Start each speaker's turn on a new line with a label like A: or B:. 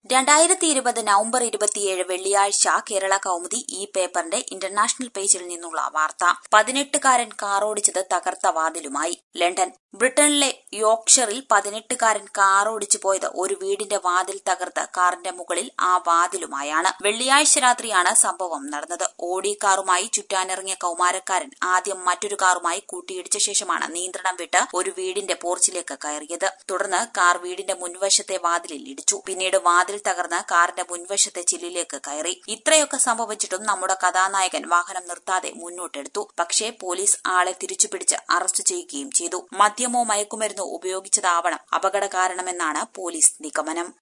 A: രണ്ടായിരത്തി ഇരുപത് നവംബർ ഇരുപത്തിയേഴ് വെള്ളിയാഴ്ച കേരള കൗമുദി ഈ പേപ്പറിന്റെ ഇന്റർനാഷണൽ പേജിൽ നിന്നുള്ള വാർത്ത പതിനെട്ടുകാരൻ കാറോടിച്ചത് തകർത്ത വാതിലുമായി ലണ്ടൻ ബ്രിട്ടനിലെ യോർക്ക്ഷറിൽ പതിനെട്ടുകാരൻ കാറോടിച്ചു പോയത് ഒരു വീടിന്റെ വാതിൽ തകർത്ത് കാറിന്റെ മുകളിൽ ആ വാതിലുമായാണ് വെള്ളിയാഴ്ച രാത്രിയാണ് സംഭവം നടന്നത് ഓടി കാറുമായി ചുറ്റാനിറങ്ങിയ കൌമാരക്കാരൻ ആദ്യം മറ്റൊരു കാറുമായി കൂട്ടിയിടിച്ച ശേഷമാണ് നിയന്ത്രണം വിട്ട് ഒരു വീടിന്റെ പോർച്ചിലേക്ക് കയറിയത് തുടർന്ന് കാർ വീടിന്റെ മുൻവശത്തെ വാതിലിൽ ഇടിച്ചു പിന്നീട് വാതിൽ തകർന്ന് കാറിന്റെ മുൻവശത്തെ ചില്ലിലേക്ക് കയറി ഇത്രയൊക്കെ സംഭവിച്ചിട്ടും നമ്മുടെ കഥാനായകൻ വാഹനം നിർത്താതെ മുന്നോട്ടെടുത്തു പക്ഷേ പോലീസ് ആളെ തിരിച്ചുപിടിച്ച് അറസ്റ്റ് ചെയ്യുകയും ചെയ്തു മദ്യമോ മയക്കുമരുന്നോ ഉപയോഗിച്ചതാവണം അപകട കാരണമെന്നാണ് പോലീസ് നിഗമനം